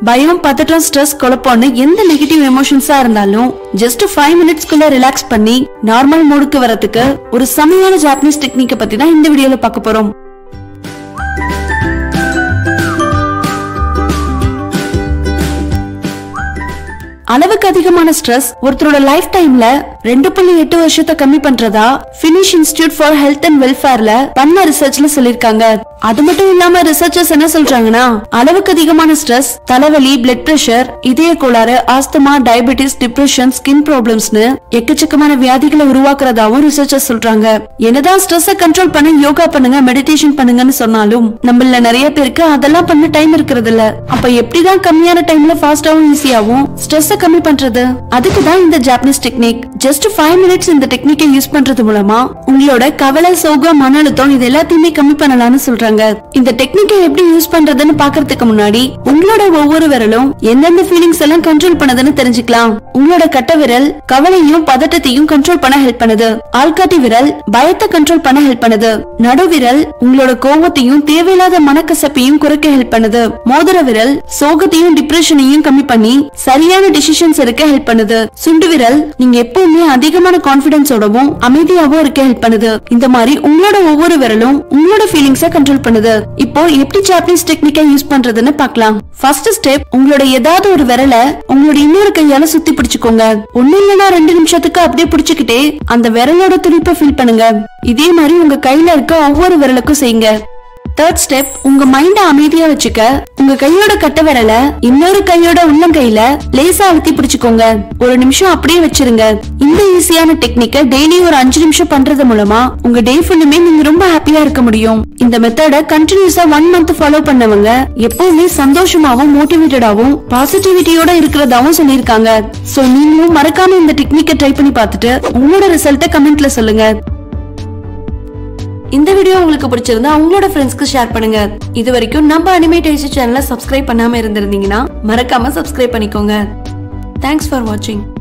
பயம் பதட்டம் ஸ்ட்ரெஸ் குழப்பம்னு எந்த நெகட்டிவ் எமோஷன்ஸா இருந்தாலும் ஜஸ்ட் ஃபைவ் மினிட்ஸ்க்குள்ள ரிலாக்ஸ் பண்ணி நார்மல் மூடுக்கு வரதுக்கு ஒரு செமையான ஜாப்பனீஸ் டெக்னிக்கை பத்தி தான் இந்த வீடியோல பார்க்க போறோம் அளவுக்கு அதிகமான ஸ்ட்ரெஸ் ஒருத்தரோட லைஃப் டைம்ல ரெண்டு புள்ளி எட்டு வருஷத்தை கம்மி பண்றதா Finnish institute for health and வெல்ஃபேர்ல பண்ண ரிசர்ச்ல சொல்லிருக்காங்க அது மட்டும் இல்லாம ரிசர்ச்சர்ஸ் என்ன சொல்றாங்கன்னா அளவுக்கு அதிகமான ஸ்ட்ரெஸ் தலைவலி பிளட் பிரஷர் இதய கோளாறு ஆஸ்துமா டயபெட்டிஸ் டிப்ரெஷன் ஸ்கின் ப்ராப்ளம்ஸ்னு எக்கச்சக்கமான வியாதிகளை உருவாக்குறதாவும் ரிசர்ச்சர்ஸ் சொல்றாங்க என்னதான் ஸ்ட்ரெஸ் கண்ட்ரோல் பண்ண யோகா பண்ணுங்க மெடிடேஷன் பண்ணுங்கன்னு சொன்னாலும் நம்மள நிறைய பேருக்கு அதெல்லாம் பண்ண டைம் இருக்கிறது இல்ல அப்ப எப்படிதான் கம்மியான டைம்ல ஃபாஸ்டாவும் ஈஸியாவும் ஸ்ட்ரெஸ் கம்மி பண்றது அதுக்கு தான் இந்த Japanese technique just five minutes இந்த டெக்னிக்கை யூஸ் பண்றது மூலமா உங்களோட கவலை சோகம் மன அழுத்தம் இது எல்லாத்தையுமே கம்மி பண்ணலாம்னு சொல்றாங்க இந்த டெக்னிக்கை எப்படி யூஸ் பண்றதுன்னு பாக்குறதுக்கு முன்னாடி உங்களோட ஒவ்வொரு விரலும் எந்தெந்த ஃபீலிங்ஸ் எல்லாம் கண்ட்ரோல் பண்ணுதுன்னு தெரிஞ்சுக்கலாம் உங்களோட கட்ட விரல் கவலையும் பதட்டத்தையும் கண்ட்ரோல் பண்ண ஹெல்ப் பண்ணுது ஆள்காட்டி விரல் பயத்தை கண்ட்ரோல் பண்ண ஹெல்ப் பண்ணுது நடு விரல் உங்களோட கோவத்தையும் தேவையில்லாத மனக்கசப்பையும் குறைக்க ஹெல்ப் பண்ணுது மோதிர விரல் சோகத்தையும் டிப்ரெஷனையும் கம்மி பண்ணி சரியான டிசிஷன்ஸ் எடுக்க ஹெல்ப் பண்ணுது சுண்டு விரல் நீங்க எப்பவுமே அதிகமான கான்பிடன்ஸோடவும் அமைதியாவும் இருக்க ஹெல்ப் பண்ணுது இந்த மாதிரி உங்களோட ஒவ்வொரு விரலும் உங்களோட ஃபீலிங்ஸ கண்ட்ரோல் பண்ணுது இப்போ எப்படி ஜாப்பனீஸ் டெக்னிக்கை யூஸ் பண்றதுன்னு பார்க்கலாம் ஃபர்ஸ்ட் ஸ்டெப் உங்களோட ஏதாவது ஒரு விரலை உங்களோட இன்னொரு கையால சுத்தி பிடிச்சுக்கோங்க ஒண்ணு இல்லைன்னா ரெண்டு நிமிஷத்துக்கு அப்படியே பிடிச்சுக்கிட்டே அந்த விரலோட துடிப்பை ஃபீல் பண்ணுங்க இதே மாதிரி உங்க கையில இருக்க ஒவ்வொரு விரலுக்கும் செய்யுங்க தேர்ட் ஸ்டெப் உங்க மைண்ட அமைதியா வச்சுக்க உங்க கையோட கட்ட விரல இன்னொரு கையோட உள்ளங்கையில லேசா அழுத்தி பிடிச்சுக்கோங்க ஒரு நிமிஷம் அப்படியே வச்சிருங்க இந்த ஈஸியான டெக்னிக்க டெய்லி ஒரு அஞ்சு நிமிஷம் பண்றது மூலமா உங்க டே ஃபுல்லுமே நீங்க ரொம்ப ஹாப்பியா இருக்க முடியும் இந்த மெத்தட கண்டினியூஸா ஒன் மந்த் ஃபாலோ பண்ணவங்க எப்பவுமே சந்தோஷமாவும் மோட்டிவேட்டடாவும் பாசிட்டிவிட்டியோட இருக்கிறதாவும் சொல்லியிருக்காங்க சோ நீங்களும் மறக்காம இந்த டெக்னிக்கை ட்ரை பண்ணி பார்த்துட்டு உங்களோட ரிசல்ட்ட கமெண்ட்ல சொல்லுங்க இந்த வீடியோ உங்களுக்கு பிடிச்சிருந்தா உங்களோட ஃப்ரெண்ட்ஸ்க்கு ஷேர் பண்ணுங்க இது வரைக்கும் நம்ம அனிமேட் ஐசி சேனலை சப்ஸ்கிரைப் பண்ணாம இருந்திருந்தீங்கன்னா மறக்காம சப்ஸ்கிரைப் பண்ணிக்கோங்க தேங்க்ஸ் ஃபார் வாட்சிங்